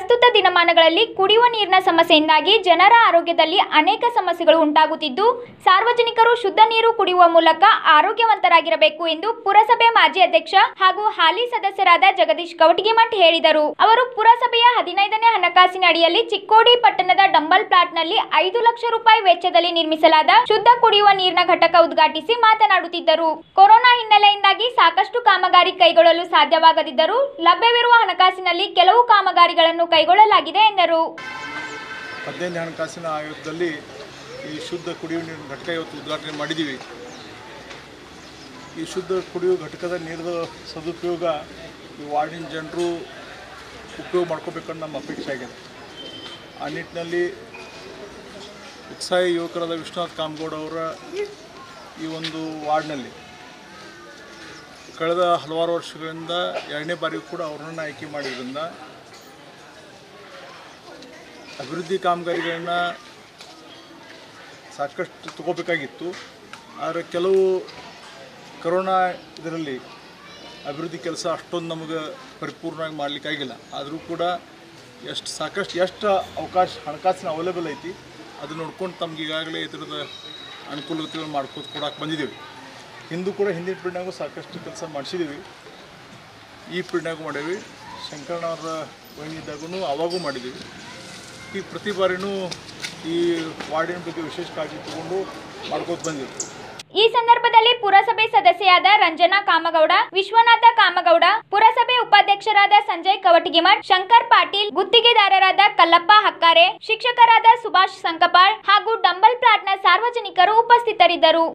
ಪ್ರಸ್ತುತ ದಿನಮಾನಗಳಲ್ಲಿ ಕುಡಿಯುವ ನೀರಿನ ಸಮಸ್ಯೆಯಿಂದಾಗಿ ಜನರ ಆರೋಗ್ಯದಲ್ಲಿ ಅನೇಕ ಸಮಸ್ಯೆಗಳು ಉಂಟಾಗುತ್ತಿದ್ದು ಸಾರ್ವಜನಿಕರು ಶುದ್ಧ ನೀರು ಕುಡಿಯುವ ಮೂಲಕ ಆರೋಗ್ಯವಂತರಾಗಿರಬೇಕು ಎಂದು ಪುರಸಭೆ ಮಾಜಿ ಅಧ್ಯಕ್ಷ ಹಾಗೂ ಹಾಲಿ ಸದಸ್ಯರಾದ ಜಗದೀಶ್ ಕವಟಗಿಮಠ್ ಹೇಳಿದರು ಅವರು ಪುರಸಭೆಯ ಹದಿನೈದನೇ ಹಣಕಾಸಿನ ಅಡಿಯಲ್ಲಿ ಚಿಕ್ಕೋಡಿ ಪಟ್ಟಣದ ಡಂಬಲ್ ಪ್ಲಾಟ್ನಲ್ಲಿ ಐದು ಲಕ್ಷ ರೂಪಾಯಿ ವೆಚ್ಚದಲ್ಲಿ ನಿರ್ಮಿಸಲಾದ ಶುದ್ಧ ಕುಡಿಯುವ ನೀರಿನ ಘಟಕ ಉದ್ಘಾಟಿಸಿ ಮಾತನಾಡುತ್ತಿದ್ದರು ಕೊರೋನಾ ಹಿನ್ನೆಲೆಯಿಂದಾಗಿ ಸಾಕಷ್ಟು ಕಾಮಗಾರಿ ಕೈಗೊಳ್ಳಲು ಸಾಧ್ಯವಾಗದಿದ್ದರೂ ಲಭ್ಯವಿರುವ ಹಣಕಾಸಿನಲ್ಲಿ ಕೆಲವು ಕಾಮಗಾರಿಗಳನ್ನು ಕೈಗೊಳ್ಳಲಾಗಿದೆ ಎಂದರು ಹದಿನೈದು ಹಣಕಾಸಿನ ಆಯೋಗದಲ್ಲಿ ಈ ಶುದ್ಧ ಕುಡಿಯುವ ನೀರಿನ ಘಟಕ ಇವತ್ತು ಉದ್ಘಾಟನೆ ಮಾಡಿದ್ದೀವಿ ಈ ಶುದ್ಧ ಕುಡಿಯುವ ಘಟಕದ ನೀರಿನ ಸದುಪಯೋಗ ಈ ವಾರ್ಡಿನ ಜನರು ಉಪಯೋಗ ಮಾಡ್ಕೋಬೇಕನ್ನೋ ನಮ್ಮ ಅಪೇಕ್ಷೆ ಆಗಿದೆ ಆ ನಿಟ್ಟಿನಲ್ಲಿ ಉತ್ಸಾಹಿ ಯುವಕರಾದ ವಿಶ್ವನಾಥ್ ಕಾಮಗೌಡ ಅವರ ಈ ಒಂದು ವಾರ್ಡ್ನಲ್ಲಿ ಕಳೆದ ಹಲವಾರು ವರ್ಷಗಳಿಂದ ಎರಡನೇ ಬಾರಿಗೂ ಕೂಡ ಅವರನ್ನು ಆಯ್ಕೆ ಮಾಡಿದ್ರಿಂದ ಅಭಿವೃದ್ಧಿ ಕಾಮಗಾರಿಗಳನ್ನ ಸಾಕಷ್ಟು ತಗೋಬೇಕಾಗಿತ್ತು ಆದರೆ ಕೆಲವು ಕರೋನಾ ಇದರಲ್ಲಿ ಅಭಿವೃದ್ಧಿ ಕೆಲಸ ಅಷ್ಟೊಂದು ನಮಗೆ ಪರಿಪೂರ್ಣವಾಗಿ ಮಾಡಲಿಕ್ಕಾಗಿಲ್ಲ ಆದರೂ ಕೂಡ ಎಷ್ಟು ಸಾಕಷ್ಟು ಎಷ್ಟು ಅವಕಾಶ ಹಣಕಾಸಿನ ಅವೈಲೇಬಲ್ ಐತಿ ಅದು ನೋಡ್ಕೊಂಡು ತಮ್ಗೆ ಈಗಾಗಲೇ ಇದರದ ಅನುಕೂಲತೆಗಳು ಮಾಡ್ಕೋತ ಕೊಡಕ್ಕೆ ಬಂದಿದ್ದೀವಿ ಹಿಂದೂ ಕೂಡ ಹಿಂದಿನ ಪೀಳಿಗೆಗೂ ಸಾಕಷ್ಟು ಕೆಲಸ ಮಾಡಿಸಿದ್ದೀವಿ ಈ ಪೀಳಿಗೆಗೂ ಮಾಡೀವಿ ಶಂಕರಣ್ಣವರ ವಹಿನಿದ್ದಾಗೂ ಅವಾಗೂ ಮಾಡಿದ್ದೀವಿ ಈ ಪ್ರತಿ ಬಾರಿನೂ ಈ ವಾರ್ಡಿನ ಬಗ್ಗೆ ವಿಶೇಷ ಕಾಳಜಿ ತಗೊಂಡು ಮಾಡ್ಕೋತ ಬಂದಿದ್ದೀವಿ ಈ ಸಂದರ್ಭದಲ್ಲಿ ಪುರಸಭೆ ಸದಸ್ಯರಾದ ರಂಜನಾ ಕಾಮಗೌಡ ವಿಶ್ವನಾಥ ಕಾಮಗೌಡ ಪುರಸಭೆ ಉಪಾಧ್ಯಕ್ಷರಾದ ಸಂಜಯ್ ಕವಟಗಿಮಠ್ ಶಂಕರ್ ಪಾಟೀಲ್ ಗುತ್ತಿಗೆದಾರರಾದ ಕಲ್ಲಪ್ಪ ಹಕ್ಕಾರೆ ಶಿಕ್ಷಕರಾದ ಸುಭಾಷ್ ಸಂಕಪಾಳ್ ಹಾಗೂ ಡಂಬಲ್ ಪ್ಲಾಟ್ನ ಸಾರ್ವಜನಿಕರು ಉಪಸ್ಥಿತರಿದ್ದರು